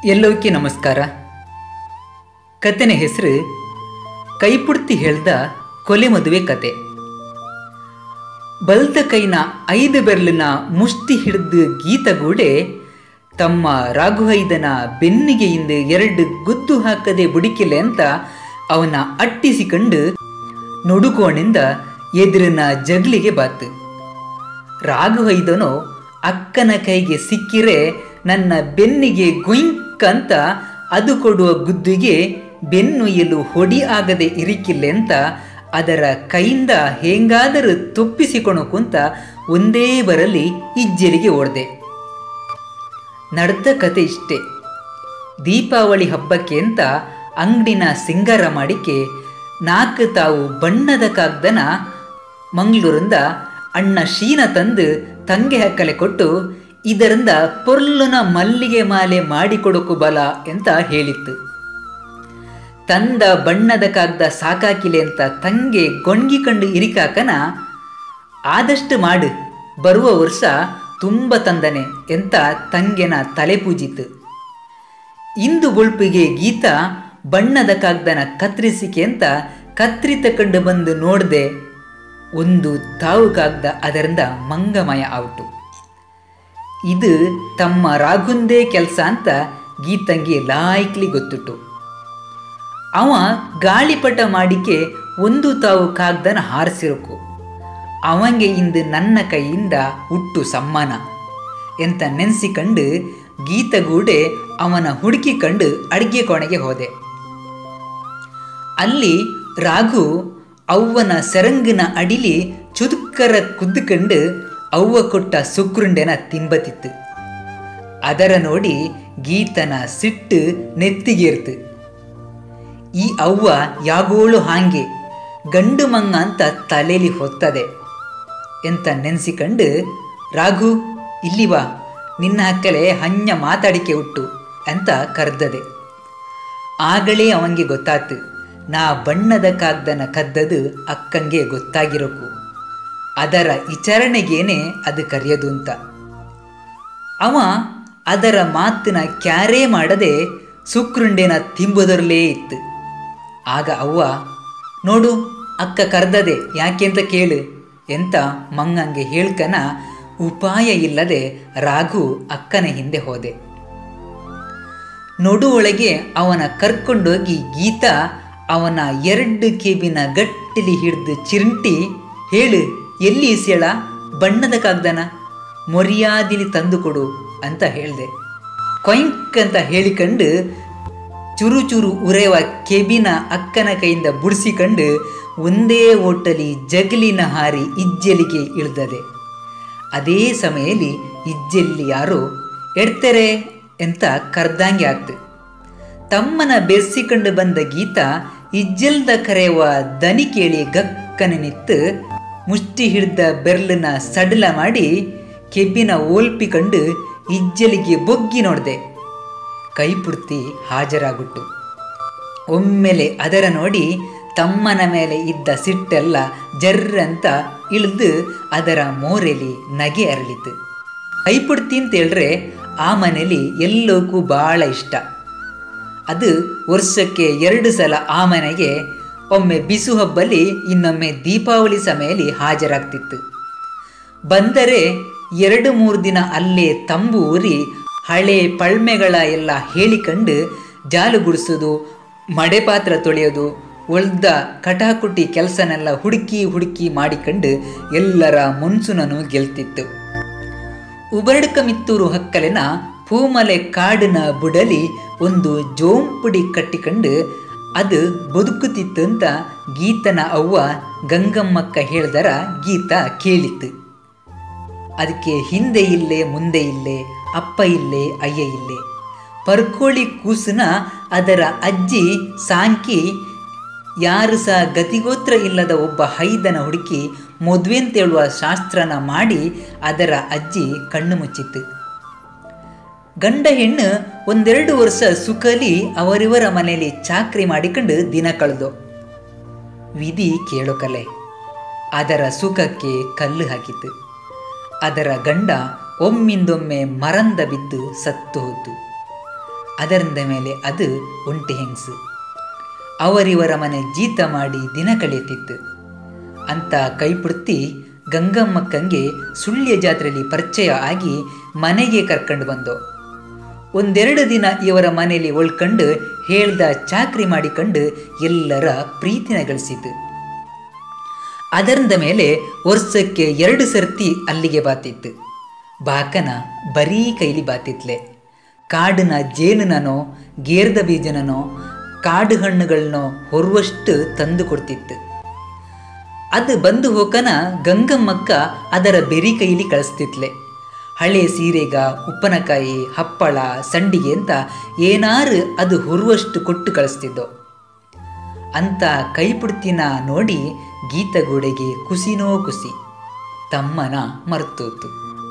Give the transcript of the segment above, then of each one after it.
ಎಲ್ಲೋಕೆ ನಮಸ್ಕಾರ ಕತೆನ ಹೆಸರು ಕೈಪುಡ್ತಿ ಹೇಳ್ದ ಕೊಲೆ ಮದುವೆ ಕತೆ ಬಲ್ದ ಕೈನ ಐದು ಬೆರಳಿನ ಮುಷ್ಟಿ ಹಿಡಿದು ಗೀತಗೂಡೆ ತಮ್ಮ ರಾಘುಹೈದನ ಬೆನ್ನಿಗೆ ಇಂದ ಎರಡು ಗುದ್ದು ಹಾಕದೆ ಬುಡಿಕಿಲ್ಲ ಅಂತ ಅವನ ಅಟ್ಟಿಸಿಕೊಂಡು ನುಡುಕೋಣಿಂದ ಎದುರಿನ ಜಗ್ಲಿಗೆ ಬಾತು ರಾಘುವೈದನು ಅಕ್ಕನ ಕೈಗೆ ಸಿಕ್ಕಿರೆ ನನ್ನ ಬೆನ್ನಿಗೆ ಗುಯಿಂಕ್ ಅಂತ ಅದು ಕೊಡುವ ಗುದ್ದಿಗೆ ಬೆನ್ನುಯ್ಯಲು ಹೊಡಿ ಆಗದೆ ಇರಿಕಿಲ್ಲೆ ಅಂತ ಅದರ ಕೈಯಿಂದ ಹೇಗಾದರೂ ತಪ್ಪಿಸಿಕೊಂಡು ಕುಂತ ಒಂದೇ ಬರಲಿ ಇಜ್ಜಲಿಗೆ ಓಡ್ದೆ ನಡೆದ ಕತೆ ಇಷ್ಟೇ ದೀಪಾವಳಿ ಹಬ್ಬಕ್ಕೆ ಅಂತ ಅಂಗಡಿನ ಸಿಂಗಾರ ಮಾಡಿಕೆ ನಾಲ್ಕು ತಾವು ಬಣ್ಣದ ಕಾಗ್ದನ ಮಂಗಳೂರಿಂದ ಅಣ್ಣ ಶೀನ ತಂದು ತಂಗೆ ಹಕ್ಕಲೆ ಕೊಟ್ಟು ಇದರಿಂದ ಪೊರ್ಲುನ ಮಲ್ಲಿಗೆ ಮಾಲೆ ಮಾಡಿಕೊಡಕು ಬಲ ಅಂತ ಹೇಳಿತ್ತು ತಂದ ಬಣ್ಣದ ಕಾಗ್ದ ಸಾಕಾಕಿಲೆ ಅಂತ ತಂಗೆ ಗೊಣ್ಗಿಕೊಂಡು ಇರಿಕಾಕನ ಆದಷ್ಟು ಮಾಡು ಬರುವ ವರ್ಷ ತುಂಬ ತಂದನೆ ಎಂತ ತಂಗೆನ ತಲೆ ಪೂಜಿತು ಇಂದು ಬುಳ್ಪಿಗೆ ಗೀತ ಬಣ್ಣದ ಕಾಗ್ದನ ಕತ್ರಿಸಿಕೆ ಅಂತ ಕತ್ರಿ ತಕೊಂಡು ಬಂದು ನೋಡ್ದೆ ಒಂದು ತಾವು ಕಾಗ್ದ ಅದರಿಂದ ಮಂಗಮಯ ಔಟು ಇದು ತಮ್ಮ ರಾಘುಂದೇ ಕೆಲಸ ಅಂತ ಗೀತಂಗಿ ಲಾಯ್ಕ್ಲಿ ಗೊತ್ತುಟ್ಟು ಅವ ಗಾಳಿಪಟ ಮಾಡಿಕೆ ಒಂದು ತಾವು ಕಾಗ್ದನ ಹಾರಿಸಿರಕು ಅವಂಗೆ ಇಂದು ನನ್ನ ಕೈಯಿಂದ ಹುಟ್ಟು ಸಮ್ಮಾನ ಎಂತ ನೆನೆಸಿಕೊಂಡು ಗೀತಗೂಡೆ ಅವನ ಹುಡುಕಿಕೊಂಡು ಅಡಿಗೆ ಕೋಣೆಗೆ ಹೋದೆ ಅಲ್ಲಿ ರಾಘು ಅವ್ವನ ಸೆರಂಗಿನ ಅಡಿಲಿ ಚುದುಕರ ಕುದ್ದುಕೊಂಡು ಅವ್ವ ಕೊಟ್ಟ ಸುಕ್ರುಂಡೆನ ತಿಂಬತಿತ್ತು ಅದರ ನೋಡಿ ಗೀತನ ಸಿಟ್ಟು ನೆತ್ತಿಗೇರ್ತು ಈ ಅವ್ವ ಯಾಗೋಳು ಹಾಂಗೆ ಗಂಡು ಮಂಗ ಅಂತ ತಲೆಲಿ ಹೊತ್ತದೆ ಎಂತ ನೆನೆಸಿಕೊಂಡು ರಾಘು ಇಲ್ಲಿ ಬಾ ನಿನ್ನ ಹಕ್ಕಲೆ ಹಂಜ ಮಾತಾಡಿಕೆ ಉಟ್ಟು ಅಂತ ಕರೆದದೆ ಆಗಲೇ ಅವನಿಗೆ ಗೊತ್ತಾತು ನಾ ಬಣ್ಣದ ಕಾಗ್ದನ ಕದ್ದದು ಅಕ್ಕಂಗೆ ಗೊತ್ತಾಗಿರೋಕು ಅದರ ವಿಚಾರಣೆಗೇನೆ ಅದು ಕರೆಯೋದು ಅಂತ ಅವ ಅದರ ಮಾತಿನ ಕ್ಯಾರೇ ಮಾಡದೆ ಸುಕ್ರುಂಡೆನ ತಿಂಬುದರಲ್ಲೇ ಇತ್ತು ಆಗ ಅವ್ವ ನೋಡು ಅಕ್ಕ ಕರ್ದದೆ ಯಾಕೆಂತ ಕೇಳು ಎಂತ ಮಂಗಂಗೆ ಹೇಳ್ಕನ ಉಪಾಯ ಇಲ್ಲದೆ ರಾಘು ಅಕ್ಕನ ಹಿಂದೆ ಹೋದೆ ನೊಡು ಒಳಗೆ ಅವನ ಕರ್ಕೊಂಡೋಗಿ ಗೀತ ಅವನ ಎರಡು ಕೇಬಿನ ಗಟ್ಟಿಲಿ ಹಿಡಿದು ಚಿರಂಟಿ ಹೇಳು ಎಲ್ಲಿ ಇಸ್ಯಳ ಬಣ್ಣದ ಕಾಗ್ದನ ಮೊರಿಯಾದಿಲಿ ತಂದು ಕೊಡು ಅಂತ ಹೇಳಿದೆ ಕೊಯ್ಕ್ ಅಂತ ಹೇಳಿಕೊಂಡು ಚುರು ಚುರು ಉರೆವ ಕೆಬಿನ ಅಕ್ಕನ ಕೈಯಿಂದ ಬುಡಿಸಿಕೊಂಡು ಒಂದೇ ಓಟಲಿ ಜಗಲಿನ ಹಾರಿ ಇಜ್ಜಲಿಗೆ ಇಳಿದದೆ ಅದೇ ಸಮಯದಲ್ಲಿ ಇಜ್ಜಲ್ಲಿ ಯಾರೋ ಎಡ್ತೆರೆ ಅಂತ ಕರ್ದಂಗೆ ಆಗ್ತು ತಮ್ಮನ ಬೆರೆಸಿಕೊಂಡು ಬಂದ ಗೀತ ಇಜ್ಜಲ್ದ ಕರೆಯುವ ದನಿ ಕೇಳಿ ಗಕ್ಕನೆ ನಿತ್ತು ಮುಷ್ಟಿ ಹಿಡಿದ ಬೆರ್ಲನ್ನ ಸಡಲ ಮಾಡಿ ಕೆಬ್ಬಿನ ಓಲ್ಪಿಕೊಂಡು ಇಜ್ಜಲಿಗೆ ಬೊಗ್ಗಿ ನೋಡಿದೆ ಕೈಪುರ್ತಿ ಹಾಜರಾಗುಟ್ಟು ಒಮ್ಮೆಲೆ ಅದರ ನೋಡಿ ತಮ್ಮನ ಮೇಲೆ ಇದ್ದ ಸಿಟ್ಟೆಲ್ಲ ಜರ್ರಂತ ಇಳಿದು ಅದರ ಮೋರೆಲಿ ನಗೆ ಅರಳಿತು ಕೈಪುಡ್ತಿ ಅಂತ ಹೇಳ್ರೆ ಆ ಮನೇಲಿ ಎಲ್ಲೋಕ್ಕೂ ಭಾಳ ಇಷ್ಟ ಅದು ವರ್ಷಕ್ಕೆ ಎರಡು ಸಲ ಆ ಮನೆಗೆ ಒಮ್ಮೆ ಬಿಸು ಹಬ್ಬಲಿ ಇನ್ನೊಮ್ಮೆ ದೀಪಾವಳಿ ಸಮಯದಲ್ಲಿ ಹಾಜರಾಗ್ತಿತ್ತು ಬಂದರೆ ಎರಡು ಮೂರು ದಿನ ಅಲ್ಲೇ ತಂಬು ಊರಿ ಹಳೆ ಪಳ್ಮೆಗಳ ಎಲ್ಲ ಹೇಳಿಕೊಂಡು ಜಾಲು ಗುಡಿಸೋದು ಮಡೆ ಪಾತ್ರ ತೊಳೆಯೋದು ಒಳ್ದ ಕಟಾಕುಟಿ ಕೆಲಸನೆಲ್ಲ ಹುಡುಕಿ ಹುಡುಕಿ ಮಾಡಿಕೊಂಡು ಎಲ್ಲರ ಮುನ್ಸುನನು ಗೆಲ್ತಿತ್ತು ಉಬರಡ್ಕ ಮಿತ್ತೂರು ಹಕ್ಕಲಿನ ಪೂಮಲೆ ಕಾಡಿನ ಬುಡಲಿ ಒಂದು ಜೋಂಪುಡಿ ಕಟ್ಟಿಕೊಂಡು ಅದು ಬದುಕುತ್ತಿತ್ತು ಅಂತ ಗೀತನ ಅವ್ವ ಗಂಗಮ್ಮಕ್ಕ ಹೇಳ್ದರ ಗೀತ ಕೇಳಿತ್ತು ಅದಕ್ಕೆ ಹಿಂದೆ ಇಲ್ಲೇ ಮುಂದೆ ಇಲ್ಲೇ ಅಪ್ಪ ಇಲ್ಲೇ ಅಯ್ಯ ಇಲ್ಲೇ ಪರ್ಕೋಳಿ ಕೂಸನ ಅದರ ಅಜ್ಜಿ ಸಾಂಕಿ ಯಾರು ಸಹ ಗತಿಗೋತ್ರ ಇಲ್ಲದ ಒಬ್ಬ ಹೈದನ ಹುಡುಕಿ ಮದುವೆ ಅಂತೇಳುವ ಶಾಸ್ತ್ರನ ಮಾಡಿ ಅದರ ಅಜ್ಜಿ ಕಣ್ಣು ಮುಚ್ಚಿತ್ತು ಗಂಡ ಹೆಣ್ಣು ಒಂದೆರಡು ವರ್ಷ ಸುಖಲಿ ಅವರಿವರ ಮನೆಯಲ್ಲಿ ಚಾಕ್ರಿ ಮಾಡಿಕೊಂಡು ದಿನ ಕಳೆದು ವಿಧಿ ಕೇಳೋ ಕಲೆ ಅದರ ಸುಖಕ್ಕೆ ಕಲ್ಲು ಹಾಕಿತು ಅದರ ಗಂಡ ಒಮ್ಮಿಂದೊಮ್ಮೆ ಮರಂದ ಬಿದ್ದು ಸತ್ತು ಹೋತು ಅದರಿಂದ ಮೇಲೆ ಅದು ಒಂಟಿ ಹೆಂಗಸು ಅವರಿವರ ಮನೆ ಜೀತ ಮಾಡಿ ದಿನ ಕಳೆಯುತ್ತಿತ್ತು ಅಂತ ಕೈಪುಡ್ತಿ ಗಂಗಮ್ಮಕ್ಕಂಗೆ ಸುಳ್ಯ ಜಾತ್ರೆಯಲ್ಲಿ ಪರಿಚಯ ಆಗಿ ಮನೆಗೆ ಕರ್ಕೊಂಡು ಬಂದು ಒಂದೆರಡು ದಿನ ಇವರ ಮನೆಯಲ್ಲಿ ಉಳ್ಕೊಂಡು ಹೇಳ್ದ ಚಾಕ್ರಿ ಮಾಡಿಕೊಂಡು ಎಲ್ಲರ ಪ್ರೀತಿನ ಗಳಿಸಿತು ಅದರಿಂದ ಮೇಲೆ ವರ್ಷಕ್ಕೆ ಎರಡು ಸರ್ತಿ ಅಲ್ಲಿಗೆ ಬಾತಿತ್ತು ಬಾಕನ ಬರೀ ಕೈಲಿ ಬಾತಿತ್ಲೆ ಕಾಡಿನ ಜೇನುನನೋ ಗೇರ್ದ ಬೀಜನನೋ ಕಾಡು ಹಣ್ಣುಗಳನ್ನೋ ಹೊರುವಷ್ಟು ತಂದು ಕೊಡ್ತಿತ್ತು ಅದು ಬಂದು ಹೋಕನ ಗಂಗಮ್ಮಕ್ಕ ಅದರ ಬೆರಿ ಕೈಲಿ ಕಳಿಸ್ತಿತ್ಲೆ ಹಳೆ ಸೀರೆಗ ಉಪ್ಪನಕಾಯಿ ಹಪ್ಪಳ ಸಂಡಿಗೆ ಅಂತ ಏನಾರು ಅದು ಹೊರುವಷ್ಟು ಕೊಟ್ಟು ಕಳಿಸ್ತಿದ್ದೋ ಅಂತ ಕೈಪುಡ್ತಿನ ನೋಡಿ ಗೀತಗೋಡೆಗೆ ಕುಸಿನೋ ಕುಸಿ ತಮ್ಮನ ಮರ್ತೋತು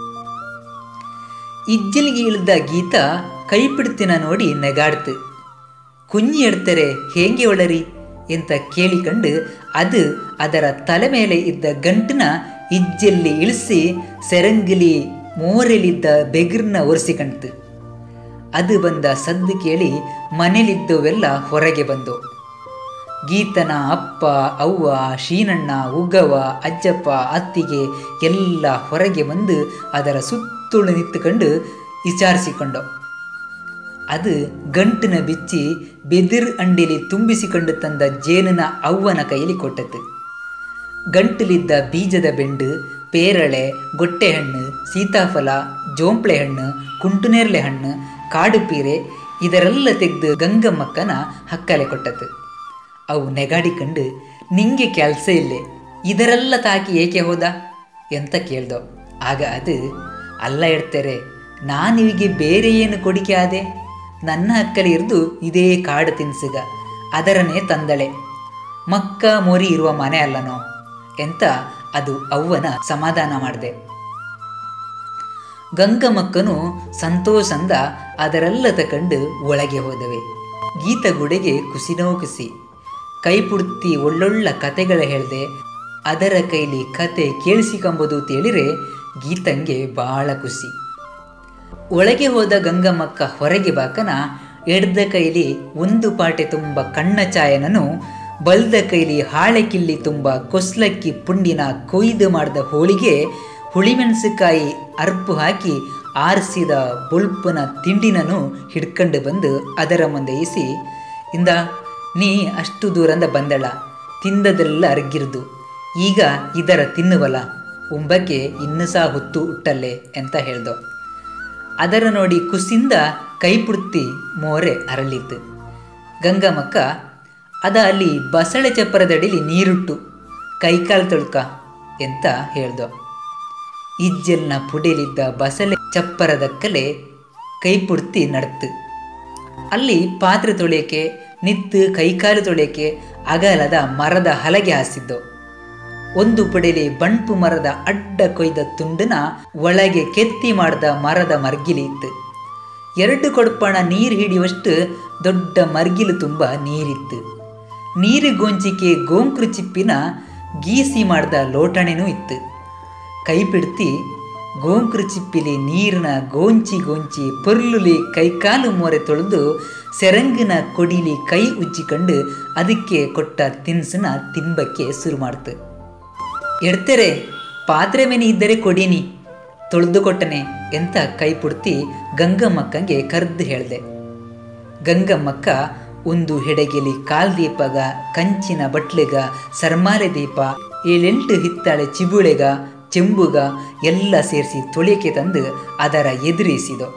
ಇಜ್ಜಲಿಗೆ ಇಳಿದ ಗೀತ ಕೈಪಿಡ್ತಿನ ನೋಡಿ ನೆಗಾಡ್ತು ಕುഞ്ഞി ಎಡ್ತಾರೆ ಹೇಗೆ ಒಳರಿ ಅಂತ ಕೇಳಿಕೊಂಡು ಅದು ಅದರ ತಲೆ ಮೇಲೆ ಇದ್ದ ಗಂಟನ ಇಜ್ಜಲ್ಲಿ ಇಳಿಸಿ ಸೆರಂಗಿಲಿ ಮೋರೆಲಿದ್ದ ಬೆಗಿರ್ನ ಒರೆಸಿಕಣ್ತು ಅದು ಬಂದ ಸದ್ದು ಕೇಳಿ ಮನೇಲಿದ್ದವೆಲ್ಲ ಹೊರಗೆ ಬಂದು ಗೀತನ ಅಪ್ಪ ಅವ್ವ ಶೀನಣ್ಣ ಉಗ್ಗವ್ವ ಅಜ್ಜಪ್ಪ ಅತ್ತಿಗೆ ಎಲ್ಲ ಹೊರಗೆ ಬಂದು ಅದರ ಸುತ್ತುಳು ನಿಂತುಕೊಂಡು ವಿಚಾರಿಸಿಕೊಂಡು ಅದು ಗಂಟಿನ ಬಿಚ್ಚಿ ಬೆದಿರ್ ಅಂಡಿಲಿ ತುಂಬಿಸಿಕೊಂಡು ತಂದ ಜೇನಿನ ಅವ್ವನ ಕೈಲಿ ಕೊಟ್ಟದ್ದು ಗಂಟಲಿದ್ದ ಬೀಜದ ಬೆಂಡು ಪೇರಳೆ ಗೊಟ್ಟೆ ಹಣ್ಣು ಸೀತಾಫಲ ಜೋಂಪ್ಳೆ ಹಣ್ಣು ಕುಂಟುನೇರ್ಲೆ ಹಣ್ಣು ಕಾಡು ಪೀರೆ ಇದರೆಲ್ಲ ತೆಗೆದು ಗಂಗಮ್ಮಕ್ಕನ ಹಕ್ಕಲೆ ಕೊಟ್ಟದ್ದು ಅವು ನೆಗಾಡಿಕೊಂಡು ನಿಂಗೆ ಕೆಲಸ ಇಲ್ಲೇ ಇದರೆಲ್ಲ ತಾಕಿ ಏಕೆ ಹೋದ ಅಂತ ಕೇಳ್ದೋ ಆಗ ಅದು ಅಲ್ಲ ಇಡ್ತಾರೆ ನಾನಿವಿಗೆ ಬೇರೆ ಏನು ಕೊಡಿಕೆ ಆದೆ ನನ್ನ ಹಕ್ಕಲಿ ಇರ್ದು ಇದೇ ಕಾಡು ತಿನ್ಸಿಗ ಅದರನೇ ತಂದಳೆ ಮಕ್ಕ ಮೋರಿ ಇರುವ ಮನೆ ಅಲ್ಲನೋ ಎಂತ ಅದು ಅವ್ವನ ಸಮಾಧಾನ ಮಾಡಿದೆ ಗಂಗಮ್ಮಕ್ಕನು ಸಂತೋಷಂದ ಅದರೆಲ್ಲ ತಕಂಡು ಒಳಗೆ ಹೋದವೆ ಗೀತಗುಡೆಗೆ ಕುಸಿನೋ ಕುಸಿ ಕೈಪುಡ್ತಿ ಒಳ್ಳೊಳ್ಳ ಕತೆಗಳ ಹೇಳ್ದೆ ಅದರ ಕೈಲಿ ಕತೆ ಕೇಳಿಸಿಕೊಂಬುದು ತೇಳಿರೆ ಗೀತಂಗೆ ಬಾಳ ಖುಷಿ ಒಳಗೆ ಹೋದ ಗಂಗಮ್ಮಕ್ಕ ಹೊರಗೆ ಬಾಕನ ಎಡ್ದ ಕೈಲಿ ಒಂದು ಪಾಟೆ ತುಂಬ ಕಣ್ಣ ಚಾಯನನು ಬಲ್ದ ಕೈಲಿ ಹಾಳೆ ಕಿಲ್ಲಿ ತುಂಬ ಕೊಸ್ಲಕ್ಕಿ ಪುಂಡಿನ ಕೊಯ್ದು ಮಾಡಿದ ಹೋಳಿಗೆ ಹುಳಿಮೆಣಸಿಕಾಯಿ ಅರ್ಪು ಹಾಕಿ ಆರಿಸಿದ ಬುಲ್ಪನ ತಿಂಡಿನನು ಹಿಡ್ಕೊಂಡು ಬಂದು ಅದರ ಮುಂದೆ ಇಸಿ ಇಂದ ನೀ ಅಷ್ಟು ದೂರಂದ ಬಂದಳ ತಿಂದದೆಲ್ಲ ಅರ್ಗಿರ್ದು ಈಗ ಇದರ ತಿನ್ನುವಲ್ಲ ಉಂಬಕ್ಕೆ ಇನ್ನು ಸಹ ಹೊತ್ತು ಹುಟ್ಟಲ್ಲೇ ಅಂತ ಹೇಳ್ದೋ ಅದರ ನೋಡಿ ಕುಸಿಂದ ಕೈಪುಡ್ತಿ ಮೋರೆ ಅರಳಿತು ಗಂಗಮ್ಮಕ್ಕ ಅದ ಅಲ್ಲಿ ಬಸಳೆ ಚಪ್ಪರದಡಿಲಿ ನೀರುಟ್ಟು ಕೈಕಾಲು ತೊಳ್ಕ ಅಂತ ಹೇಳ್ದೋ ಇಜ್ಜಲ್ನ ಪುಡಿಲಿದ್ದ ಬಸಳೆ ಚಪ್ಪರದಕ್ಕಲೆ ಕೈಪುಡ್ತಿ ನಡ್ತು ಅಲ್ಲಿ ಪಾತ್ರೆ ತೊಳೆಯಕ್ಕೆ ನಿತ್ತು ಕೈಕಾಲು ತೊಳೆಯಕ್ಕೆ ಅಗಲದ ಮರದ ಹಲಗೆ ಹಾಸಿದ್ದು ಒಂದು ಪುಡೆಲಿ ಬಂಟು ಮರದ ಅಡ್ಡ ಕೊಯ್ದ ತುಂಡನ ಒಳಗೆ ಕೆತ್ತಿ ಮಾಡಿದ ಮರದ ಮರ್ಗಿಲಿ ಇತ್ತು ಎರಡು ಕೊಡಪಣ ನೀರು ಹಿಡಿಯುವಷ್ಟು ದೊಡ್ಡ ಮರ್ಗಿಲು ತುಂಬ ನೀರಿತ್ತು ನೀರು ಗೊಂಚಿಕೆ ಗೋಂಕ್ರು ಚಿಪ್ಪಿನ ಗೀಸಿ ಮಾಡಿದ ಲೋಟಣೆನೂ ಇತ್ತು ಕೈ ಪಿಡ್ತಿ ಗೋಂಕ್ರು ಚಿಪ್ಪಿಲಿ ನೀರಿನ ಗೋಂಚಿ ಗೋಂಚಿ ಪೊರ್ಲುಲಿ ಕೈಕಾಲು ಮೋರೆ ತೊಳೆದು ಸೆರಂಗಿನ ಕೊಡಿಲಿ ಕೈ ಉಜ್ಜಿಕೊಂಡು ಅದಕ್ಕೆ ಕೊಟ್ಟ ತಿನ್ಸನ್ನ ತಿನ್ಬಕ್ಕೆ ಶುರು ಮಾಡ್ತು ಎಡ್ತೆರೆ ಪಾತ್ರೆ ಮೇನೆ ಇದ್ದರೆ ಕೊಡೀನಿ ತೊಳೆದು ಕೊಟ್ಟನೆ ಎಂತ ಕೈ ಪುಡ್ತಿ ಗಂಗಮ್ಮಕ್ಕಂಗೆ ಕರ್ದು ಹೇಳ್ದೆ ಗಂಗಮ್ಮಕ್ಕ ಒಂದು ಹೆಡಗೆಲಿ ಕಾಲ್ ದೀಪಗ ಕಂಚಿನ ಬಟ್ಲೆಗ ಸರ್ಮಾಲೆ ದೀಪ ಏಳೆಂಟು ಹಿತ್ತಾಳೆ ಚಿಬುಳೆಗ ಚೆಂಬುಗ ಎಲ್ಲ ಸೇರಿಸಿ ತೊಳೆಯಕ್ಕೆ ತಂದು ಅದರ ಎದುರಿಸಿದೋ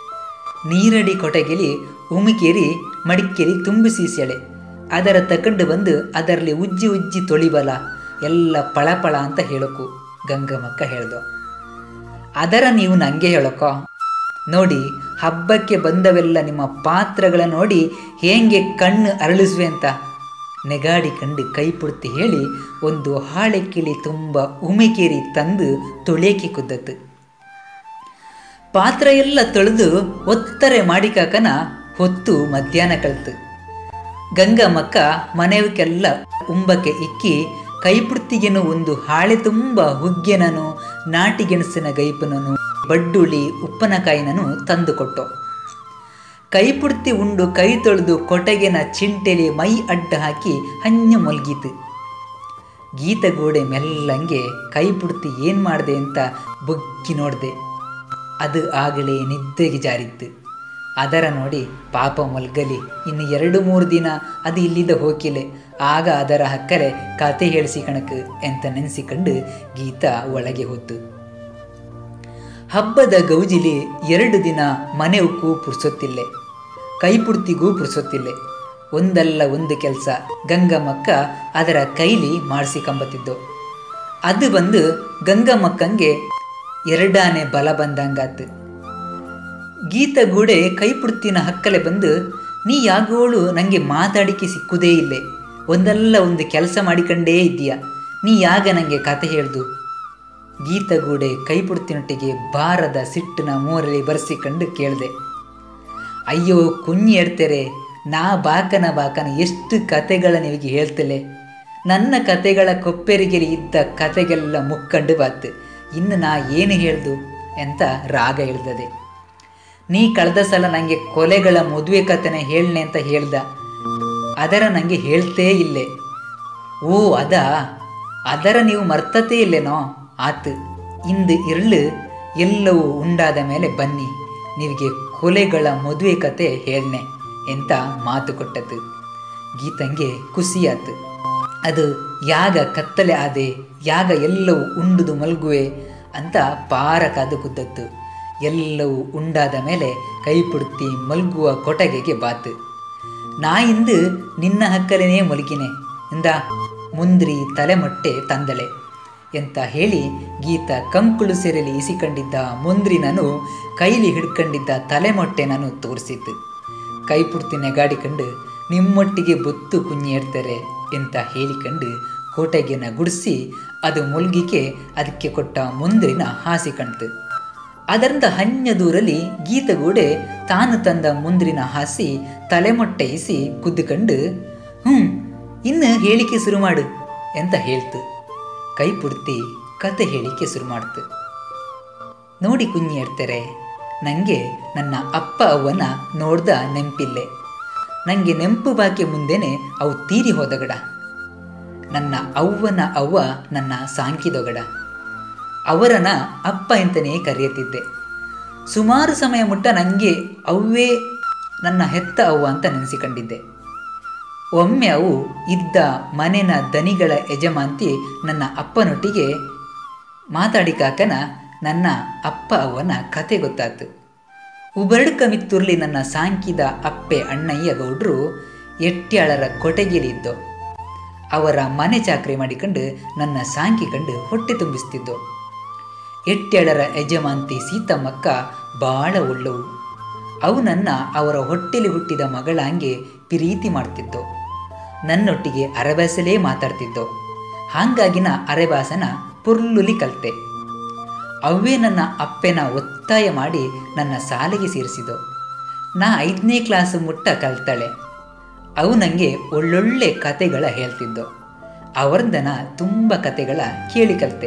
ನೀರಡಿ ಕೊಟಗೆಲಿ ಉಮಿಕೇರಿ ಮಡಿಕೇರಿ ತುಂಬಿಸಿಸೆಳೆ ಅದರ ತಕೊಂಡು ಬಂದು ಅದರಲ್ಲಿ ಉಜ್ಜಿ ಉಜ್ಜಿ ತೊಳಿಬಲ ಎಲ್ಲ ಪಳಪಳ ಅಂತ ಹೇಳೋಕು ಗಂಗಮ್ಮಕ್ಕ ಹೇಳ್ದು ಅದರ ನೀವು ನಂಗೆ ಹೇಳೋಕೋ ನೋಡಿ ಹಬ್ಬಕ್ಕೆ ಬಂದವೆಲ್ಲ ನಿಮ್ಮ ಪಾತ್ರಗಳ ನೋಡಿ ಹೇಗೆ ಕಣ್ಣು ಅರಳಿಸುವೆ ಅಂತ ನೆಗಾಡಿ ಕಂಡು ಕೈ ಪುಡ್ತಿ ಹೇಳಿ ಒಂದು ಹಾಳೆ ಕಿಳಿ ತುಂಬ ಉಮಿಕೇರಿ ತಂದು ತೊಳೆಯಕ್ಕೆ ಕುದ್ದತ್ತು ಪಾತ್ರ ಎಲ್ಲ ತೊಳೆದು ಒತ್ತರೆ ಮಾಡಿಕಾಕನ ಹೊತ್ತು ಮಧ್ಯಾಹ್ನ ಕಳ್ತು ಗಂಗಮ್ಮಕ್ಕ ಮನೆಯವಕ್ಕೆಲ್ಲ ಉಂಬಕ್ಕೆ ಇಕ್ಕಿ ಕೈಪುಡ್ತಿಗೆನು ಒಂದು ಹಾಳೆ ತುಂಬ ಹುಗ್ಗೆನನು ನಾಟಿಗೆಣಸಿನ ಗೈಪನನು ಬಡ್ಡುಳಿ ಉಪ್ಪನಕಾಯಿನನು ತಂದು ಕೊಟ್ಟು ಕೈಪುಡ್ತಿ ಉಂಡು ಕೈ ತೊಳೆದು ಕೊಟಗೆನ ಚಿಂಟೆಲಿ ಮೈ ಅಡ್ಡ ಹಾಕಿ ಹಂಜ ಮಲ್ಗೀತು ಗೀತಗೋಡೆ ಮೆಲ್ಲಂಗೆ ಕೈ ಪುಡ್ತಿ ಏನು ಮಾಡಿದೆ ಅಂತ ಬುಗ್ಗಿ ನೋಡಿದೆ ಅದು ಆಗಲೇ ನಿದ್ದೆಗೆ ಜಾರಿತ್ತು ಅದರ ನೋಡಿ ಪಾಪ ಮಲ್ಗಲಿ ಇನ್ನು ಎರಡು ಮೂರು ದಿನ ಅದು ಇಲ್ಲಿದ್ದ ಹೋಗಿಲೆ ಆಗ ಅದರ ಹಕ್ಕರೆ ಕತೆ ಹೇಳಿಸಿ ಕಣಕ್ ಅಂತ ನೆನೆಸಿಕೊಂಡು ಗೀತ ಒಳಗೆ ಹೋತು ಹಬ್ಬದ ಗೌಜಿಲಿ ಎರಡು ದಿನ ಮನೆ ಉಕ್ಕು ಪುರ್ಸೊತ್ತಿಲ್ಲೆ ಕೈಪುಡ್ತಿಗೂ ಪುರ್ಸೊತ್ತಿಲ್ಲೆ ಒಂದಲ್ಲ ಒಂದು ಕೆಲಸ ಗಂಗಮ್ಮಕ್ಕ ಅದರ ಕೈಲಿ ಮಾಡಿಸಿಕೊಂಬತ್ತಿದ್ದು ಅದು ಬಂದು ಗಂಗಮ್ಮಕ್ಕಂಗೆ ಎರಡಾನೆ ಬಲ ಬಂದಂಗಾತು ಗೀತ ಗೂಡೆ ಕೈಪುಡ್ತಿನ ಹಕ್ಕಲೆ ಬಂದು ನೀ ಯಾಗೋಳು ನನಗೆ ಮಾತಾಡಿಕೆ ಸಿಕ್ಕುದೇ ಇಲ್ಲೇ ಒಂದಲ್ಲ ಒಂದು ಕೆಲಸ ಮಾಡಿಕೊಂಡೇ ಇದ್ದೀಯ ನೀ ಯಾಗ ನನಗೆ ಕತೆ ಹೇಳ್ದು ಗೀತಗೂಡೆ ಕೈಪುಡ್ತಿನೊಟ್ಟಿಗೆ ಬಾರದ ಸಿಟ್ಟಿನ ಮೂರಲ್ಲಿ ಬರೆಸಿಕೊಂಡು ಕೇಳಿದೆ ಅಯ್ಯೋ ಕುഞ്ഞಿ ಎಡ್ತೆರೆ ನಾ ಬಾಕನ ಬಾಕನ ಎಷ್ಟು ಕತೆಗಳ ನಿಮಗೆ ಹೇಳ್ತಲೆ ನನ್ನ ಕತೆಗಳ ಕೊಪ್ಪೆರಿಗೆಲಿ ಇದ್ದ ಕತೆಗೆಲ್ಲ ಮುಕ್ಕಂಡು ಬಾತು ಇನ್ನು ನಾ ಏನು ಹೇಳ್ದು ಅಂತ ರಾಗ ಹೇಳ್ದದೆ ನೀ ಕಳೆದ ಸಲ ನನಗೆ ಕೊಲೆಗಳ ಮದುವೆ ಕಥೆನ ಹೇಳನೆ ಅಂತ ಹೇಳ್ದ ಅದರ ನನಗೆ ಹೇಳ್ತೇ ಇಲ್ಲೇ ಓ ಅದ ಅದರ ನೀವು ಮರ್ತತೇ ಇಲ್ಲೇನೋ ಆತು ಇಂದು ಇರಳು ಎಲ್ಲವೂ ಉಂಡಾದ ಮೇಲೆ ಬನ್ನಿ ನಿಮಗೆ ಕೊಲೆಗಳ ಮದುವೆ ಕತೆ ಹೇಳ್ನೆ ಎಂತ ಮಾತು ಕೊಟ್ಟತು ಗೀತಂಗೆ ಖುಷಿಯಾತು ಅದು ಯಾಗ ಕತ್ತಲೆ ಆದೆ ಯಾಗ ಎಲ್ಲವೂ ಉಂಡುದು ಮಲ್ಗುವೆ ಅಂತ ಪಾರ ಕಾದು ಕುದ್ದತ್ತು ಎಲ್ಲವೂ ಉಂಡಾದ ಮೇಲೆ ಕೈಪುಡ್ತಿ ಮಲ್ಗುವ ಕೊಟಗೆಗೆ ಬಾತು ನಾ ಇಂದು ನಿನ್ನ ಹಕ್ಕಲೇನೇ ಮಲಗಿನೆ ಇಂದ ಮುಂದ್ರಿ ತಲೆಮೊಟ್ಟೆ ತಂದಳೆ ಎಂತ ಹೇಳಿ ಗೀತ ಕಂಕುಳು ಸೆರೆಲಿ ಇಸಿಕೊಂಡಿದ್ದ ಮುಂದ್ರಿ ನಾನು ಕೈಲಿ ಹಿಡ್ಕೊಂಡಿದ್ದ ತಲೆಮೊಟ್ಟೆ ನಾನು ತೋರಿಸಿದ್ದು ಕೈಪುಡ್ತಿ ನೆಗಾಡಿಕೊಂಡು ನಿಮ್ಮೊಟ್ಟಿಗೆ ಬೊತ್ತು ಕುഞ്ഞಿ ಇಡ್ತಾರೆ ಅಂತ ಹೇಳಿಕೊಂಡು ಕೋಟೆಗೆನ ಗುಡಿಸಿ ಅದು ಮುಲ್ಗಿಕೆ ಅದಕ್ಕೆ ಕೊಟ್ಟ ಮುಂದ್ರಿನ ಹಾಸಿ ಕಣ್ತು ಅದರಿಂದ ಹನ್ಯ ದೂರಲ್ಲಿ ಗೀತಗೂಡೆ ತಾನು ತಂದ ಮುಂದ್ರಿನ ಹಾಸಿ ತಲೆಮೊಟ್ಟೆಯಿಸಿ ಕುದ್ದುಕೊಂಡು ಹ್ಞೂ ಇನ್ನು ಹೇಳಿಕೆ ಶುರು ಮಾಡು ಅಂತ ಹೇಳ್ತು ಕೈ ಪುಡ್ತಿ ಕತೆ ಹೇಳಿಕೆ ಶುರು ಮಾಡ್ತು ನೋಡಿ ಕುഞ്ഞಿ ಇಡ್ತಾರೆ ನನಗೆ ನನ್ನ ಅಪ್ಪ ಅವ್ವನ ನೋಡ್ದ ನೆಂಪಿಲ್ಲೆ ನನಗೆ ನೆಂಪು ಬಾಕಿ ಮುಂದೆನೆ ಅವು ತೀರಿ ಹೋದಗಡ ನನ್ನ ಅವ್ವನ ಅವ್ವ ನನ್ನ ಸಾಂಕಿದೊಗಡ ಅವರನ ಅಪ್ಪ ಅಂತಲೇ ಕರೆಯುತ್ತಿದ್ದೆ ಸುಮಾರು ಸಮಯ ಮುಟ್ಟ ನನಗೆ ಅವ್ವೇ ನನ್ನ ಹೆತ್ತ ಅವ್ವ ಅಂತ ನೆನೆಸಿಕೊಂಡಿದ್ದೆ ಒಮ್ಮೆ ಅವು ಇದ್ದ ಮನೆನ ದನಿಗಳ ಯಜಮಾಂತಿ ನನ್ನ ಅಪ್ಪನೊಟ್ಟಿಗೆ ಮಾತಾಡಿಕಾಕನ ನನ್ನ ಅಪ್ಪ ಅವನ ಕತೆ ಗೊತ್ತಾತು ಉಬರ್ಡ್ಕ ಮಿತ್ತುರ್ಲಿ ನನ್ನ ಸಾಂಕಿದ ಅಪ್ಪೆ ಅಣ್ಣಯ್ಯ ಗೌಡ್ರು ಎಟ್ಯಾಳರ ಕೊಟೆಗೆಲಿದ್ದೋ ಅವರ ಮನೆ ಚಾಕ್ರಿ ಮಾಡಿಕೊಂಡು ನನ್ನ ಸಾಂಕಿಕೊಂಡು ಹೊಟ್ಟೆ ತುಂಬಿಸ್ತಿದ್ದೋ ಎಟ್ಟೆಳರ ಯಜಮಾಂತಿ ಸೀತಮ್ಮಕ್ಕ ಬಾಳ ಒಳ್ಳವು ಅವು ನನ್ನ ಅವರ ಹೊಟ್ಟೆಲಿ ಹುಟ್ಟಿದ ಮಗಳಂಗೆ ಪ್ರೀತಿ ಮಾಡ್ತಿದ್ದೋ ನನ್ನೊಟ್ಟಿಗೆ ಅರೆಭಾಸಲೇ ಮಾತಾಡ್ತಿದ್ದೋ ಹಾಗಾಗಿನ ಅರೆಭಾಸನ ಪುರ್ಲುಲಿ ಕಲ್ತೆ ಅವೇ ನನ್ನ ಅಪ್ಪೆನ ಒತ್ತಾಯ ಮಾಡಿ ನನ್ನ ಸಾಲಿಗೆ ಸೇರಿಸಿದೋ ನಾ ಐದನೇ ಕ್ಲಾಸ್ ಮುಟ್ಟ ಕಲ್ತಾಳೆ ಅವು ನನಗೆ ಒಳ್ಳೊಳ್ಳೆ ಕತೆಗಳ ಹೇಳ್ತಿದ್ದೋ ಅವರಿಂದನ ತುಂಬ ಕತೆಗಳ ಕೇಳಿ ಕಲ್ತೆ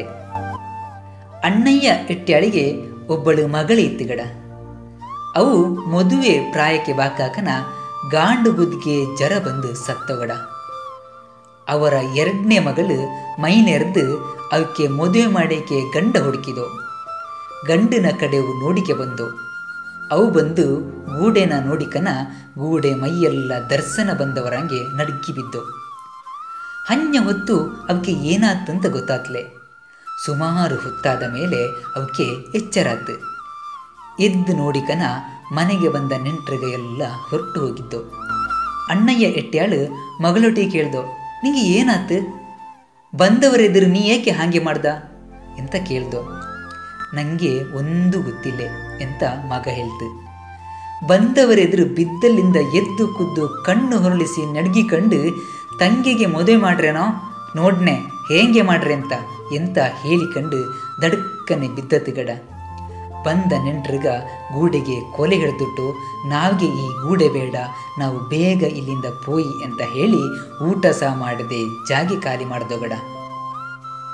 ಅಣ್ಣಯ್ಯ ಎಟ್ಟ್ಯಾಳಿಗೆ ಒಬ್ಬಳು ಮಗಳು ಇತ್ತಿಗಡ ಅವು ಮದುವೆ ಪ್ರಾಯಕ್ಕೆ ಬಾಕಾಕನ ಗಾಂಡು ಬುದ್ಗೆ ಜರ ಬಂದು ಸತ್ತೊಗಡ ಅವರ ಎರಡನೇ ಮಗಳು ಮೈನೆರೆದು ಅವಕ್ಕೆ ಮದುವೆ ಮಾಡಕ್ಕೆ ಗಂಡ ಹುಡುಕಿದೋ ಗಂಡಿನ ಕಡೆವು ನೋಡಿಕೆ ಬಂದು ಅವು ಬಂದು ಗೂಡೆನ ನೋಡಿಕನ ಗೂಡೆ ಮೈಯೆಲ್ಲ ದರ್ಶನ ಬಂದವರಂಗೆ ನಡುಗಿ ಬಿದ್ದು ಹನ್ಯ ಹೊತ್ತು ಅವಕ್ಕೆ ಏನಾತಂತ ಗೊತ್ತಾತ್ಲೆ ಸುಮಾರು ಹೊತ್ತಾದ ಮೇಲೆ ಅವಕ್ಕೆ ಎಚ್ಚರಾತು ಎದ್ದು ನೋಡಿಕನ ಮನೆಗೆ ಬಂದ ನೆಂಟ್ರಿಗೆ ಎಲ್ಲ ಹೊರಟು ಹೋಗಿದ್ದು ಅಣ್ಣಯ್ಯ ಎಟ್ಟ್ಯಾಳು ಮಗಳೊಟ್ಟಿಗೆ ಕೇಳ್ದೋ ನಿಂಗೆ ಏನಾತು ಬಂದವರೆದುರು ನೀ ಏಕೆ ಹಾಗೆ ಮಾಡ್ದ ಅಂತ ಕೇಳ್ದೋ ನನಗೆ ಒಂದು ಗೊತ್ತಿಲ್ಲ ಅಂತ ಮಗ ಹೇಳ್ತು ಬಂದವರೆದುರು ಬಿದ್ದಲ್ಲಿಂದ ಎದ್ದು ಕುದ್ದು ಕಣ್ಣು ಹೊರಳಿಸಿ ನಡ್ಗಿಕೊಂಡು ತಂಗಿಗೆ ಮದುವೆ ಮಾಡ್ರೇನೋ ನೋಡ್ನೆ ಹೇಗೆ ಮಾಡ್ರೆ ಅಂತ ಎಂತ ಹೇಳಿಕೊಂಡು ದಡಕ್ಕನೆ ಬಿದ್ದತಿಗಡ ಬಂದ ನೆಂಟ್ರಿಗ ಗೂಡೆಗೆ ಕೊಲೆ ಹಿಡಿದುಟ್ಟು ನಾವಿಗೆ ಈ ಗೂಡೆ ಬೇಡ ನಾವು ಬೇಗ ಇಲ್ಲಿಂದ ಪೋಯಿ ಅಂತ ಹೇಳಿ ಊಟ ಸಹ ಮಾಡದೆ ಜಾಗಿ ಖಾಲಿ ಮಾಡ್ದೊಗಡ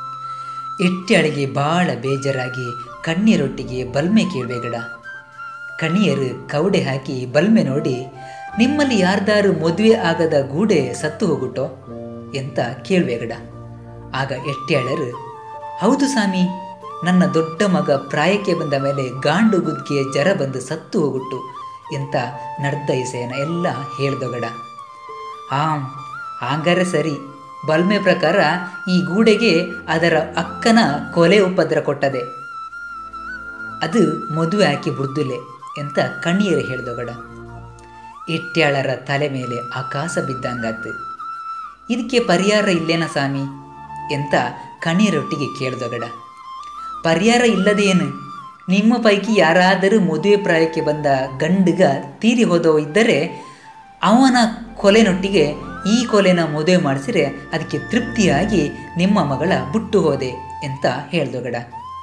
ಎಟ್ಟೆಳಿಗೆ ಭಾಳ ಬೇಜಾರಾಗಿ ಕಣ್ಣೀರೊಟ್ಟಿಗೆ ಬಲ್ಮೆ ಕೇಳಬೇಗಡ ಕಣಿಯರು ಕವಡೆ ಹಾಕಿ ಬಲ್ಮೆ ನೋಡಿ ನಿಮ್ಮಲ್ಲಿ ಯಾರ್ದಾರು ಮದುವೆ ಆಗದ ಗೂಡೆ ಸತ್ತು ಹೋಗುಟ್ಟೋ ಎಂತ ಕೇಳ್ಬೇಗಡ ಆಗ ಎಟ್ಟ್ಯಾಳರು ಹೌದು ಸ್ವಾಮಿ ನನ್ನ ದೊಡ್ಡ ಮಗ ಪ್ರಾಯಕ್ಕೆ ಬಂದ ಮೇಲೆ ಗಾಂಡು ಗುದ್ದಿಗೆ ಜರ ಬಂದು ಸತ್ತು ಹೋಗುಟ್ಟು ಎಂತ ನಡ್ದೈಸೇನ ಎಲ್ಲ ಹೇಳ್ದೊಗಡ ಹಾಂ ಹಾಗಾರೆ ಸರಿ ಬಲ್ಮೆ ಪ್ರಕಾರ ಈ ಗೂಡೆಗೆ ಅದರ ಅಕ್ಕನ ಕೊಲೆ ಉಪದ್ರ ಕೊಟ್ಟದೆ ಅದು ಮದುವೆ ಹಾಕಿ ಬುಡ್ದುಲೆ ಎಂತ ಕಣ್ಣೀರು ಹೇಳ್ದೊಗಡ ಇಟ್ಟ್ಯಾಳರ ತಲೆ ಮೇಲೆ ಆಕಾಶ ಬಿದ್ದಂಗಾತು ಇದಕ್ಕೆ ಪರಿಹಾರ ಇಲ್ಲೇನ ಸ್ವಾಮಿ ಎಂತ ಕಣ್ಣೀರೊಟ್ಟಿಗೆ ಕೇಳ್ದೊಗಡ ಪರಿಹಾರ ಇಲ್ಲದೇನು ನಿಮ್ಮ ಪೈಕಿ ಯಾರಾದರೂ ಮದುವೆ ಪ್ರಾಯಕ್ಕೆ ಬಂದ ಗಂಡುಗ ತೀರಿ ಹೋದವ ಇದ್ದರೆ ಅವನ ಕೊಲೆನೊಟ್ಟಿಗೆ ಈ ಕೊಲೆನ ಮದುವೆ ಮಾಡಿಸಿರೆ ಅದಕ್ಕೆ ತೃಪ್ತಿಯಾಗಿ ನಿಮ್ಮ ಮಗಳ ಬುಟ್ಟು ಹೋದೆ ಅಂತ ಹೇಳ್ದೊಗಡ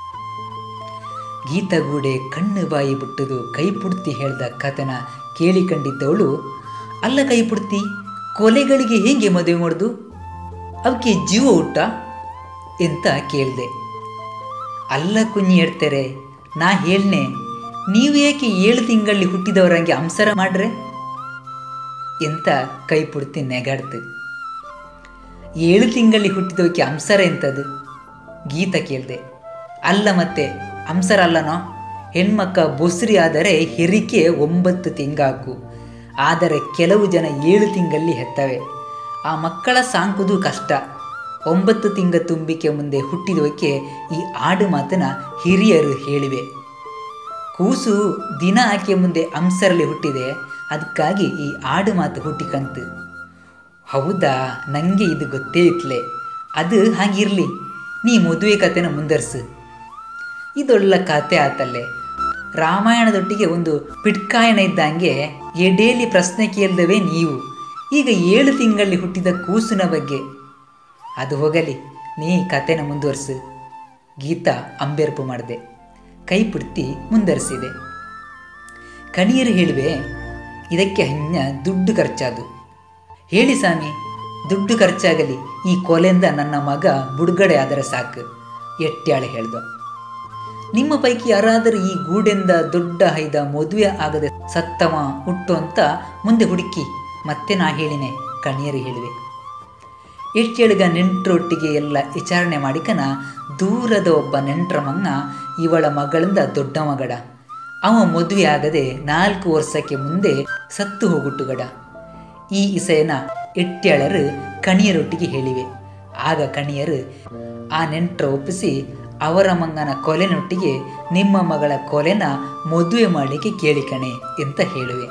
ಗೀತಗೂಡೆ ಕಣ್ಣು ಬಾಯಿ ಬಿಟ್ಟದು ಕೈಪುಡ್ತಿ ಹೇಳ್ದ ಕಥನ ಕೇಳಿಕೊಂಡಿದ್ದವಳು ಅಲ್ಲ ಕೈಪುಡ್ತಿ ಕೊಲೆಗಳಿಗೆ ಹೇಗೆ ಮದುವೆ ಮಾಡೋದು ಅವಕ್ಕೆ ಜೀವ ಹುಟ್ಟ ಎಂತ ಕೇಳಿದೆ ಅಲ್ಲ ಕುഞ്ഞಿ ಹೇಳ್ತಾರೆ ನಾ ಹೇಳ್ನೆ ನೀವು ಏಕೆ ಏಳು ತಿಂಗಳಲ್ಲಿ ಹುಟ್ಟಿದವರಂಗೆ ಅಂಸರ ಮಾಡ್ರೆ ಎಂತ ಕೈ ಪುಡ್ತಿ ನೆಗಾಡ್ತು ಏಳು ತಿಂಗಳಲ್ಲಿ ಹುಟ್ಟಿದವಕ್ಕೆ ಅಂಸರ ಎಂತದು ಗೀತ ಕೇಳಿದೆ ಅಲ್ಲ ಮತ್ತೆ ಅಂಸರ ಅಲ್ಲನೋ ಹೆಣ್ಮಕ್ಕ ಬೊಸ್ರಿ ಆದರೆ ಹೆರಿಕೆ ಒಂಬತ್ತು ತಿಂಗಾಕು ಆದರೆ ಕೆಲವು ಜನ ಏಳು ತಿಂಗಳಲ್ಲಿ ಹೆತ್ತವೆ ಆ ಮಕ್ಕಳ ಸಾಂಕುದು ಕಷ್ಟ ಒಂಬತ್ತು ತಿಂಗ ತುಂಬಿಕೆ ಮುಂದೆ ಹುಟ್ಟಿದವಕ್ಕೆ ಈ ಆಡು ಮಾತನ ಹಿರಿಯರು ಹೇಳಿವೆ ಕೂಸು ದಿನ ಆಕೆ ಮುಂದೆ ಅಂಸರಲ್ಲಿ ಹುಟ್ಟಿದೆ ಅದಕ್ಕಾಗಿ ಈ ಆಡು ಮಾತು ಹುಟ್ಟಿಕಂತು ಹೌದಾ ನನಗೆ ಇದು ಗೊತ್ತೇ ಇತ್ಲೆ ಅದು ಹಾಗಿರಲಿ ನೀ ಮದುವೆ ಕತೆನ ಮುಂದರ್ಸು ಇದೊಳ್ಳ ಕತೆ ಆತಲ್ಲೇ ರಾಮಾಯಣದೊಟ್ಟಿಗೆ ಒಂದು ಪಿಟ್ಕಾಯಣ ಇದ್ದಂಗೆ ಎಡೇಲಿ ಪ್ರಶ್ನೆ ಕೇಳ್ದವೇ ನೀವು ಈಗ ಏಳು ತಿಂಗಳಲ್ಲಿ ಹುಟ್ಟಿದ ಕೂಸಿನ ಬಗ್ಗೆ ಅದು ಹೋಗಲಿ ನೀ ಕತೆನ ಮುಂದುವರ್ಸು ಗೀತಾ ಅಂಬೇರ್ಪು ಮಾಡಿದೆ ಕೈ ಪುಡ್ತಿ ಮುಂದರಿಸಿದೆ ಕಣಿಯರು ಹೇಳಿವೆ ಇದಕ್ಕೆ ಹಂಗ ದುಡ್ಡು ಖರ್ಚಾದು ಹೇಳಿ ಸ್ವಾಮಿ ದುಡ್ಡು ಖರ್ಚಾಗಲಿ ಈ ಕೊಲೆಯಿಂದ ನನ್ನ ಮಗ ಬುಡುಗಡೆ ಆದರೆ ಸಾಕು ಎಟ್ಟ್ಯಾಳೆ ಹೇಳ್ದ ನಿಮ್ಮ ಪೈಕಿ ಯಾರಾದರೂ ಈ ಗೂಡೆಂದ ದೊಡ್ಡ ಹೈದ ಮದುವೆ ಆಗದೆ ಸತ್ತಮ ಹುಟ್ಟು ಅಂತ ಮುಂದೆ ಹುಡುಕಿ ಮತ್ತೆ ನಾ ಹೇಳಿನೆ ಕಣಿಯರು ಹೇಳಿವೆ ಎಟ್ಟೆಳಗ ನೆಂಟ್ರೊಟ್ಟಿಗೆ ಎಲ್ಲ ವಿಚಾರಣೆ ಮಾಡಿಕನ ದೂರದ ಒಬ್ಬ ನೆಂಟ್ರ ಮಂಗ ಇವಳ ಮಗಳಿಂದ ದೊಡ್ಡ ಮಗಡ ಅವ ಮದುವೆ ಆಗದೆ ನಾಲ್ಕು ವರ್ಷಕ್ಕೆ ಮುಂದೆ ಸತ್ತು ಹೋಗುಟ್ಟುಗಡ ಈ ಇಸೆಯನ ಎಟ್ಟ್ಯಾಳರು ಕಣಿಯರೊಟ್ಟಿಗೆ ಹೇಳಿವೆ ಆಗ ಕಣಿಯರು ಆ ನೆಂಟ್ರ ಒಪ್ಪಿಸಿ ಅವರ ಮಂಗನ ಕೊಲೆನೊಟ್ಟಿಗೆ ನಿಮ್ಮ ಮಗಳ ಕೊಲೆನ ಮದುವೆ ಮಾಡಲಿಕ್ಕೆ ಕೇಳಿಕಣೆ ಅಂತ ಹೇಳುವೆ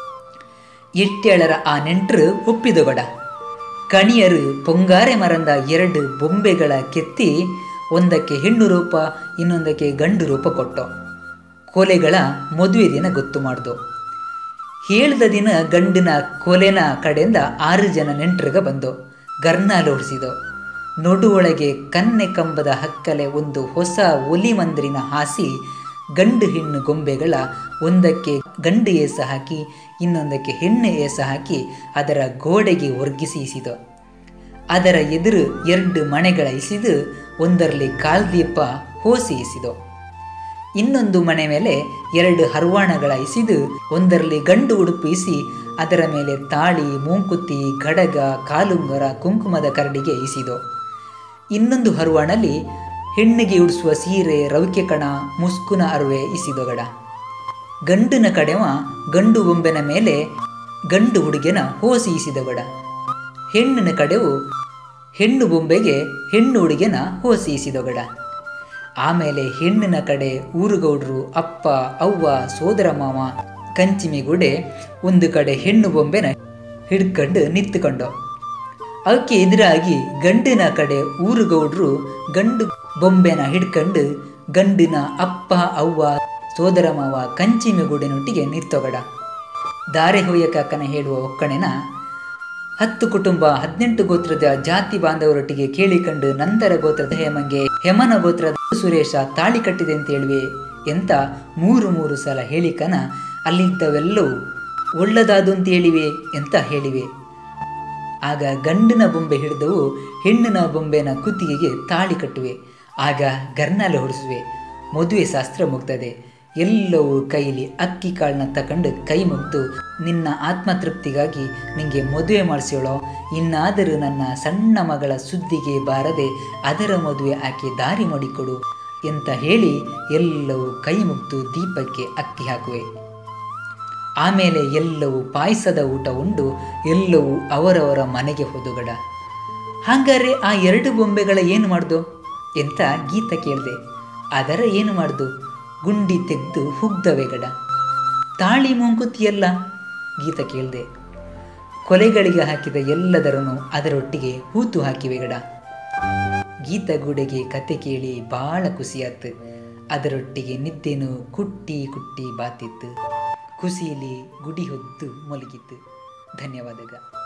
ಎಟ್ಟೇಳರ ಆ ನೆಂಟ್ರು ಒಪ್ಪಿದೊಗಡ ಕಣಿಯರು ಪೊಂಗಾರೆ ಮರಂದ ಎರಡು ಬೊಂಬೆಗಳ ಕೆತ್ತಿ ಒಂದಕ್ಕೆ ಹೆಣ್ಣು ರೂಪ ಇನ್ನೊಂದಕ್ಕೆ ಗಂಡು ರೂಪ ಕೊಟ್ಟು ಕೊಲೆಗಳ ಮದುವೆ ದಿನ ಗೊತ್ತು ಮಾಡ್ದು ಹೇಳ್ದ ದಿನ ಗಂಡಿನ ಕೊಲೆನ ಕಡೆಯಿಂದ ಆರು ಜನ ನೆಂಟ್ರಿಗ ಬಂದು ಗರ್ನಾಲು ಹೊಡಿಸಿದೋ ನಡುವೊಳಗೆ ಕನ್ನೆ ಕಂಬದ ಹಕ್ಕಲೆ ಒಂದು ಹೊಸ ಒಲಿ ಮಂದ್ರಿನ ಹಾಸಿ ಗಂಡು ಹೆಣ್ಣು ಗೊಂಬೆಗಳ ಒಂದಕ್ಕೆ ಗಂಡು ಏಸ ಹಾಕಿ ಇನ್ನೊಂದಕ್ಕೆ ಹೆಣ್ಣು ಏಸ ಹಾಕಿ ಅದರ ಗೋಡೆಗೆ ಒರ್ಗಿಸಿಸಿದೋ ಅದರ ಎದುರು ಎರಡು ಮಣೆಗಳ ಇಸಿದು ಒಂದರಲ್ಲಿ ಕಾಲ್ದೀಪ ಹೋಸಿ ಇಸಿದೋ ಇನ್ನೊಂದು ಮನೆ ಮೇಲೆ ಎರಡು ಹರ್ವಾಣಗಳ ಇಸಿದು ಒಂದರಲ್ಲಿ ಗಂಡು ಉಡುಪು ಇಸಿ ಅದರ ಮೇಲೆ ತಾಳಿ ಮೂಂಕುತಿ ಗಡಗ ಕಾಲುಂಗರ ಕುಂಕುಮದ ಕರಡಿಗೆ ಇಸಿದೋ ಇನ್ನೊಂದು ಹರುವಾಣಲ್ಲಿ ಹೆಣ್ಣಿಗೆ ಉಡಿಸುವ ಸೀರೆ ರವಿಕೆ ಕಣ ಮುಸ್ಕುನ ಅರುವೆ ಇಸಿದೊಗಡ ಗಂಡಿನ ಕಡೆವ ಗಂಡು ಬೊಂಬೆನ ಮೇಲೆ ಗಂಡು ಹುಡುಗಿನ ಹೋಸಿ ಇಸಿದೊಗಡ ಹೆಣ್ಣಿನ ಕಡೆವು ಹೆಣ್ಣು ಬೊಂಬೆಗೆ ಹೆಣ್ಣು ಹುಡುಗಿನ ಹೋಸಿ ಇಸಿದೊಗಡ ಆಮೇಲೆ ಹೆಣ್ಣಿನ ಕಡೆ ಊರುಗೌಡ್ರು ಅಪ್ಪ ಅವ್ವ ಸೋದರ ಮಾವ ಕಂಚಿಮಿಗುಡೆ ಒಂದು ಕಡೆ ಹೆಣ್ಣು ಬೊಂಬೆನ ಹಿಡ್ಕೊಂಡು ನಿಂತುಕೊಂಡು ಅವಕ್ಕೆ ಎದುರಾಗಿ ಗಂಡಿನ ಕಡೆ ಊರುಗೌಡ್ರು ಗಂಡು ಬೊಂಬೆನ ಹಿಡ್ಕೊಂಡು ಗಂಡಿನ ಅಪ್ಪ ಅವ್ವ ಸೋದರ ಮಾವ ಕಂಚಿಮಿಗುಡಿನೊಟ್ಟಿಗೆ ನಿರ್ತೊಗಡ ದಾರೆ ಹೊಯ್ಯಕ್ಕನ ಹೇಳುವ ಒಕ್ಕಣೆನ ಹತ್ತು ಕುಟುಂಬ ಹದಿನೆಂಟು ಗೋತ್ರದ ಜಾತಿ ಬಾಂಧವರೊಟ್ಟಿಗೆ ಕೇಳಿಕೊಂಡು ನಂತರ ಗೋತ್ರದ ಹೇಮಂಗೆ ಹೆಮನ ಗೋತ್ರದ ಸುರೇಶ ತಾಳಿ ಕಟ್ಟಿದೆ ಅಂತ ಹೇಳುವೆ ಎಂತ ಮೂರು ಮೂರು ಸಲ ಹೇಳಿಕನ ಅಲ್ಲಿದ್ದವೆಲ್ಲವೂ ಒಳ್ಳದಾದು ಅಂತ ಹೇಳಿವೆ ಅಂತ ಹೇಳಿವೆ ಆಗ ಗಂಡಿನ ಬೊಂಬೆ ಹಿಡಿದವು ಹೆಣ್ಣಿನ ಬೊಂಬೆನ ಕುತ್ತಿಗೆಗೆ ತಾಳಿ ಕಟ್ಟುವೆ ಆಗ ಗರ್ನಾಲೆ ಹೊಡಿಸುವೆ ಮದುವೆ ಶಾಸ್ತ್ರ ಮುಗ್ತದೆ ಎಲ್ಲವೂ ಕೈಲಿ ಅಕ್ಕಿ ಕಾಳನ್ನ ತಕೊಂಡು ಕೈ ಮುಗ್ದು ನಿನ್ನ ಆತ್ಮತೃಪ್ತಿಗಾಗಿ ನಿಂಗೆ ಮದುವೆ ಮಾಡಿಸೋಳೋ ಇನ್ನಾದರೂ ನನ್ನ ಸಣ್ಣ ಮಗಳ ಸುದ್ದಿಗೆ ಬಾರದೆ ಅದರ ಮದುವೆ ಆಕೆ ದಾರಿ ಮಾಡಿಕೊಡು ಅಂತ ಹೇಳಿ ಎಲ್ಲವೂ ಕೈ ಮುಗ್ದು ದೀಪಕ್ಕೆ ಅಕ್ಕಿ ಹಾಕುವೆ ಆಮೇಲೆ ಎಲ್ಲವೂ ಪಾಯಸದ ಊಟ ಉಂಡು ಎಲ್ಲವೂ ಅವರವರ ಮನೆಗೆ ಹೋದುಗಡ ಹಾಗಾದ್ರೆ ಆ ಎರಡು ಬೊಂಬೆಗಳ ಏನು ಮಾಡ್ದು ಎಂತ ಗೀತ ಕೇಳಿದೆ ಅದರ ಏನು ಮಾಡ್ದು ಗುಂಡಿ ತೆಗೆದು ಹುಗ್ದವೆ ಗಡ ತಾಳಿ ಮುಂಕುತಿಯಲ್ಲ ಗೀತ ಕೇಳಿದೆ ಕೊಲೆಗಳಿಗೆ ಹಾಕಿದ ಎಲ್ಲದರನ್ನು ಅದರೊಟ್ಟಿಗೆ ಹೂತು ಹಾಕಿವೆ ಗಡ ಗೀತ ಗುಡೆಗೆ ಕತೆ ಕೇಳಿ ಭಾಳ ಖುಷಿಯಾತು ಅದರೊಟ್ಟಿಗೆ ನಿದ್ದೆನು ಕುಟ್ಟಿ ಕುಟ್ಟಿ ಬಾತಿತ್ತು ಖುಷಿಯಲ್ಲಿ ಗುಡಿ ಹೊದ್ದು ಮಲಗಿತ್ತು ಧನ್ಯವಾದಗ